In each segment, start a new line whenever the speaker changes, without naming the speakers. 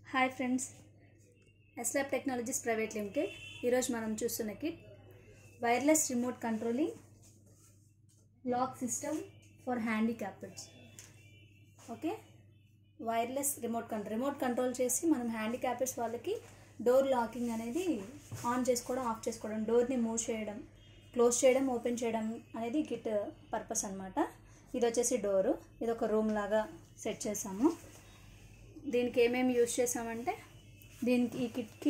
hi friends S Lab technologies private limited ఈరోజు మనం చూస్తున్న kit wireless remote controlling lock system for handicappeds okay wireless remote control remote control చేసి మనం handicappeds వాళ్ళకి door locking అనేది on చేసుకోవడం ఆఫ్ చేసుకోవడం డోర్ని మూవ్ చేయడం క్లోజ్ చేయడం ఓపెన్ చేయడం అనేది కిట్ పర్పస్ అనమాట ఇది వచ్చేసి డోరు ఇది ఒక రూమ్ లాగా సెట్ చేసాము దీనికి ఏమేమి యూజ్ చేసామంటే దీనికి ఈ కిట్కి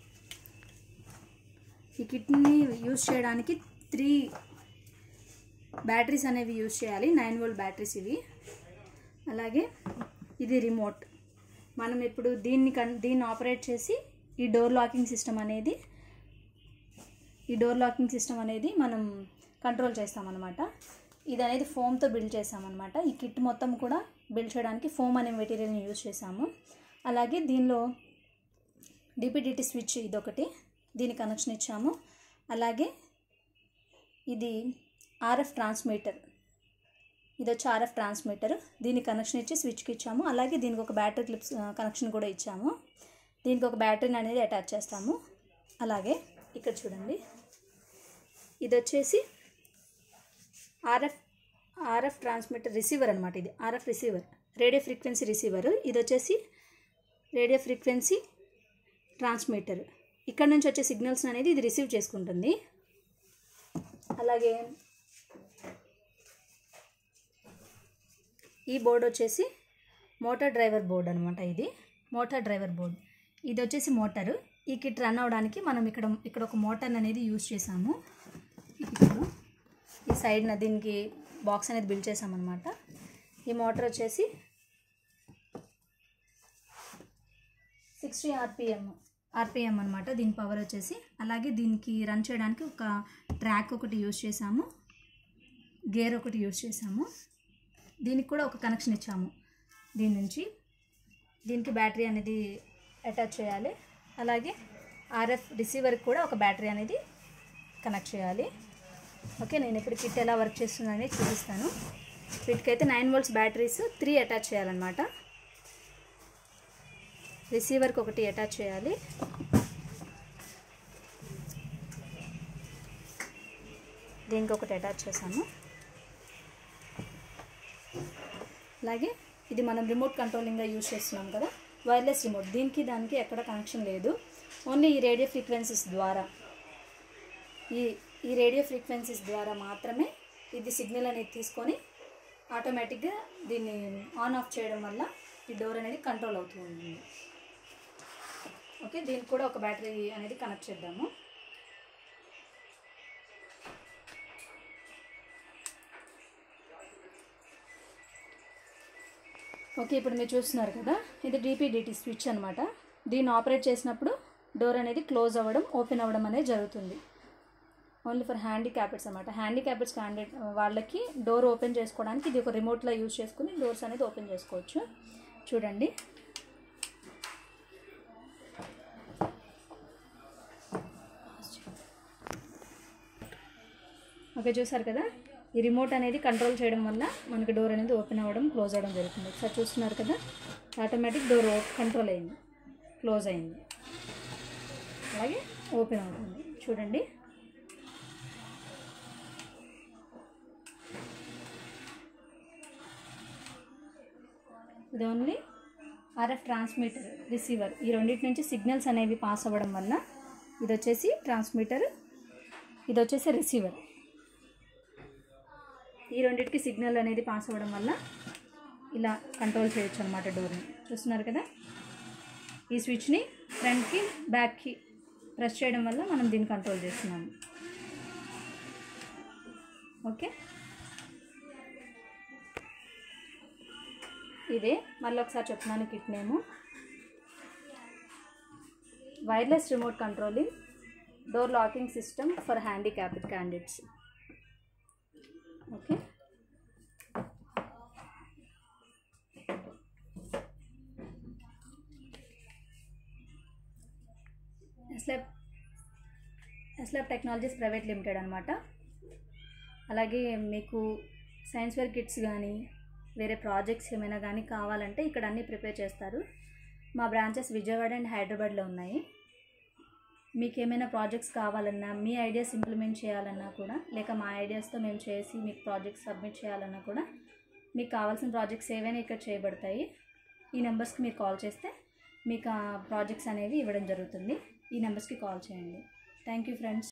ఈ కిట్ని యూజ్ చేయడానికి త్రీ బ్యాటరీస్ అనేవి యూజ్ చేయాలి నైన్ వోల్ట్ బ్యాటరీస్ ఇవి అలాగే ఇది రిమోట్ మనం ఇప్పుడు దీన్ని కన్ దీన్ని ఆపరేట్ చేసి ఈ డోర్ లాకింగ్ సిస్టమ్ అనేది ఈ డోర్ లాకింగ్ సిస్టమ్ అనేది మనం కంట్రోల్ చేస్తామన్నమాట ఇది అనేది ఫోమ్తో బిల్డ్ చేసామన్నమాట ఈ కిట్ మొత్తం కూడా బిల్డ్ చేయడానికి ఫోమ్ అనే మెటీరియల్ని యూజ్ చేసాము అలాగే దీనిలో డిపిడిటి స్విచ్ ఇదొకటి దీని కనెక్షన్ ఇచ్చాము అలాగే ఇది ఆర్ఎఫ్ ట్రాన్స్మీటర్ ఇది వచ్చి ఆర్ఎఫ్ ట్రాన్స్మీటర్ దీనికి కనెక్షన్ ఇచ్చి స్విచ్కి ఇచ్చాము అలాగే దీనికి ఒక బ్యాటరీ క్లిప్స్ కనెక్షన్ కూడా ఇచ్చాము దీనికి ఒక బ్యాటరీని అనేది అటాచ్ చేస్తాము అలాగే ఇక్కడ చూడండి ఇది వచ్చేసి ఆర్ఎఫ్ ఆర్ఎఫ్ ట్రాన్స్మిటర్ రిసీవర్ అనమాట ఇది RF receiver radio frequency receiver ఇది వచ్చేసి రేడియో ఫ్రీక్వెన్సీ ట్రాన్స్మిటర్ ఇక్కడ నుంచి వచ్చే సిగ్నల్స్ అనేది ఇది రిసీవ్ చేసుకుంటుంది అలాగే ఈ బోర్డ్ వచ్చేసి మోటార్ డ్రైవర్ బోర్డ్ అనమాట ఇది మోటార్ డ్రైవర్ బోర్డ్ ఇది వచ్చేసి మోటారు ఈ కిట్ రన్ అవడానికి మనం ఇక్కడ ఇక్కడ ఒక మోటార్ అనేది యూజ్ చేసాము ఈ కిట్లో ఈ సైడ్న దీనికి బాక్స్ అనేది బిల్డ్ చేసామన్నమాట ఈ మోటార్ వచ్చేసి సిక్స్టీ ఆర్పిఎం ఆర్పిఎం అనమాట దీని పవర్ వచ్చేసి అలాగే దీనికి రన్ చేయడానికి ఒక ట్రాక్ ఒకటి యూజ్ చేసాము గేర్ ఒకటి యూజ్ చేసాము దీనికి కూడా ఒక కనెక్షన్ ఇచ్చాము దీని నుంచి దీనికి బ్యాటరీ అనేది అటాచ్ చేయాలి అలాగే ఆర్ఎఫ్ రిసీవర్కి కూడా ఒక బ్యాటరీ అనేది కనెక్ట్ చేయాలి ఓకే నేను ఇప్పుడు కిట్ ఎలా వర్క్ చేస్తుందని చూపిస్తాను వీటికైతే nine volts batteries three attach చేయాలన్నమాట రిసీవర్కి ఒకటి అటాచ్ చేయాలి దీనికి ఒకటి అటాచ్ చేశాను అలాగే ఇది మనం రిమోట్ కంట్రోలింగ్గా యూజ్ చేస్తున్నాం కదా వైర్లెస్ రిమోట్ దీనికి దానికి ఎక్కడ కనెక్షన్ లేదు ఓన్లీ ఈ రేడియో ఫ్రీక్వెన్సీస్ ద్వారా ఈ ఈ రేడియో ఫ్రీక్వెన్సీస్ ద్వారా మాత్రమే ఇది సిగ్నల్ అనేది తీసుకొని ఆటోమేటిక్గా దీన్ని ఆన్ ఆఫ్ చేయడం వల్ల ఈ డోర్ అనేది కంట్రోల్ అవుతూ ఉంటుంది ఓకే దీనికి కూడా ఒక బ్యాటరీ అనేది కనెక్ట్ చేద్దాము ఓకే ఇప్పుడు మీరు చూస్తున్నారు కదా ఇది డిపిడిటి స్విచ్ అనమాట దీన్ని ఆపరేట్ చేసినప్పుడు డోర్ అనేది క్లోజ్ అవ్వడం ఓపెన్ అవ్వడం అనేది జరుగుతుంది ఓన్లీ ఫర్ హ్యాండిక్యాపెట్స్ అనమాట హ్యాండిక్యాపెట్స్ క్యాండిడేట్ వాళ్ళకి డోర్ ఓపెన్ చేసుకోవడానికి ఇది ఒక రిమోట్లో యూజ్ చేసుకుని డోర్స్ అనేది ఓపెన్ చేసుకోవచ్చు చూడండి ఓకే చూసారు కదా ఈ రిమోట్ అనేది కంట్రోల్ చేయడం వల్ల మనకి డోర్ అనేది ఓపెన్ అవ్వడం క్లోజ్ అవ్వడం జరుగుతుంది ఒకసారి చూస్తున్నారు కదా ఆటోమేటిక్ డోర్ కంట్రోల్ అయింది క్లోజ్ అయింది అలాగే ఓపెన్ అవుతుంది చూడండి ఇది ఓన్లీ ఆర్ఎఫ్ ట్రాన్స్మిటర్ రిసీవర్ ఈ రెండింటి నుంచి సిగ్నల్స్ అనేవి పాస్ అవ్వడం వల్ల ఇది వచ్చేసి ట్రాన్స్మిటర్ ఇది వచ్చేసి రిసీవర్ ఈ రెండింటికి సిగ్నల్ అనేది పాస్ అవ్వడం వల్ల ఇలా కంట్రోల్ చేయొచ్చు అనమాట డోర్ని చూస్తున్నారు కదా ఈ స్విచ్ని ఫ్రంట్కి బ్యాక్కి ప్రెస్ చేయడం వల్ల మనం దీన్ని కంట్రోల్ చేస్తున్నాము ఓకే ఇదే మళ్ళీ ఒకసారి చెప్తున్నాను kit name wireless remote controlling door locking system for handicapped candidates okay S Lab S Lab technologies private limited అనమాట అలాగే మీకు సైన్స్ వేర్ కిట్స్ కానీ వేరే ప్రాజెక్ట్స్ ఏమైనా కానీ కావాలంటే ఇక్కడ అన్నీ ప్రిపేర్ చేస్తారు మా బ్రాంచెస్ విజయవాడ అండ్ హైదరాబాద్లో ఉన్నాయి మీకు ఏమైనా ప్రాజెక్ట్స్ కావాలన్నా మీ ఐడియాస్ ఇంప్లిమెంట్ చేయాలన్నా కూడా లేక మా ఐడియాస్తో మేము చేసి మీకు ప్రాజెక్ట్స్ సబ్మిట్ చేయాలన్నా కూడా మీకు కావాల్సిన ప్రాజెక్ట్స్ ఏవైనా ఇక్కడ చేయబడతాయి ఈ నెంబర్స్కి మీరు కాల్ చేస్తే మీకు ఆ ప్రాజెక్ట్స్ అనేవి ఇవ్వడం జరుగుతుంది ఈ నెంబర్స్కి కాల్ చేయండి థ్యాంక్ యూ ఫ్రెండ్స్